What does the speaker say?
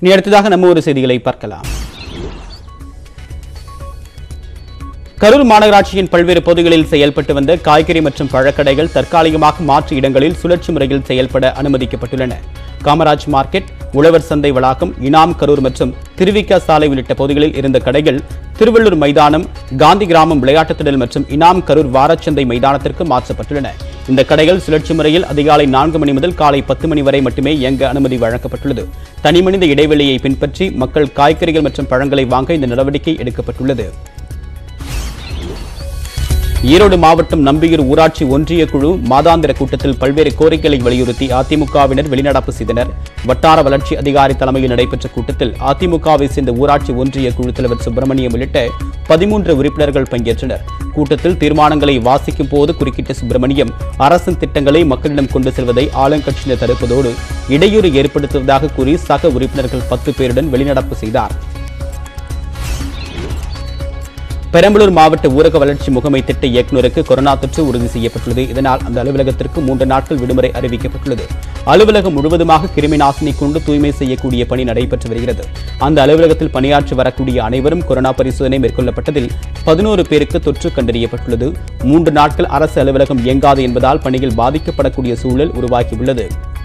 இனி அடுத்ததாக நம்ம ஒரு செய்திகளை பார்க்கலாம் கரூர் மாநகராட்சியின் பல்வேறு பகுதிகளில் செயல்பட்டு வந்த காய்கறி மற்றும் பழக்கடைகள் தற்காலிகமாக மாற்று இடங்களில் சுழற்சி முறையில் செயல்பட அனுமதிக்கப்பட்டுள்ளன காமராஜ் மார்க்கெட் உழவர் சந்தை வளாகம் இனாம் கரூர் மற்றும் திருவிக்கா சாலை உள்ளிட்ட பகுதிகளில் இருந்த கடைகள் திருவள்ளூர் மைதானம் காந்தி கிராமம் விளையாட்டுத் திடல் மற்றும் இனாம் கரூர் வாரச்சந்தை மைதானத்திற்கு மாற்றப்பட்டுள்ளன இந்த கடைகள் சுழற்சி முறையில் அதிகாலை நான்கு மணி முதல் காலை பத்து மணி வரை மட்டுமே இயங்க அனுமதி வழங்கப்பட்டுள்ளது தனிமனித இடைவெளியை பின்பற்றி மக்கள் காய்கறிகள் மற்றும் பழங்களை வாங்க இந்த நடவடிக்கை எடுக்கப்பட்டுள்ளது ஈரோடு மாவட்டம் நம்பியூர் ஊராட்சி ஒன்றிய குழு மாதாந்திர கூட்டத்தில் பல்வேறு கோரிக்கைகளை வலியுறுத்தி அதிமுகவினர் வெளிநடப்பு செய்தனர் வட்டார வளர்ச்சி அதிகாரி தலைமையில் நடைபெற்ற கூட்டத்தில் அதிமுகவை சேர்ந்த ஊராட்சி ஒன்றிய குழு தலைவர் சுப்பிரமணியம் உள்ளிட்ட பதிமூன்று உறுப்பினர்கள் பங்கேற்றனர் கூட்டத்தில் தீர்மானங்களை வாசிக்கும் போது குறுக்கிட்ட சுப்பிரமணியம் அரசின் திட்டங்களை மக்களிடம் கொண்டு செல்வதை ஆளுங்கட்சியினர் தடுப்பதோடு இடையூறு ஏற்படுத்துவதாக கூறி சக உறுப்பினர்கள் பத்து பேருடன் வெளிநடப்பு செய்தார் பெரம்பலூர் மாவட்ட ஊரக வளர்ச்சி முகமை திட்ட இயக்குநருக்கு கொரோனா தொற்று உறுதி செய்யப்பட்டுள்ளது இதனால் அந்த அலுவலகத்திற்கு மூன்று நாட்கள் விடுமுறை அறிவிக்கப்பட்டுள்ளது அலுவலகம் முழுவதுமாக கிருமி நாசினி கொண்டு தூய்மை செய்யக்கூடிய பணி நடைபெற்று வருகிறது அந்த அலுவலகத்தில் பணியாற்றி வரக்கூடிய அனைவரும் கொரோனா பரிசோதனை மேற்கொள்ளப்பட்டதில் பதினோரு பேருக்கு தொற்று கண்டறியப்பட்டுள்ளது மூன்று நாட்கள் அரசு அலுவலகம் இயங்காது என்பதால் பணிகள் பாதிக்கப்படக்கூடிய சூழல் உருவாகியுள்ளது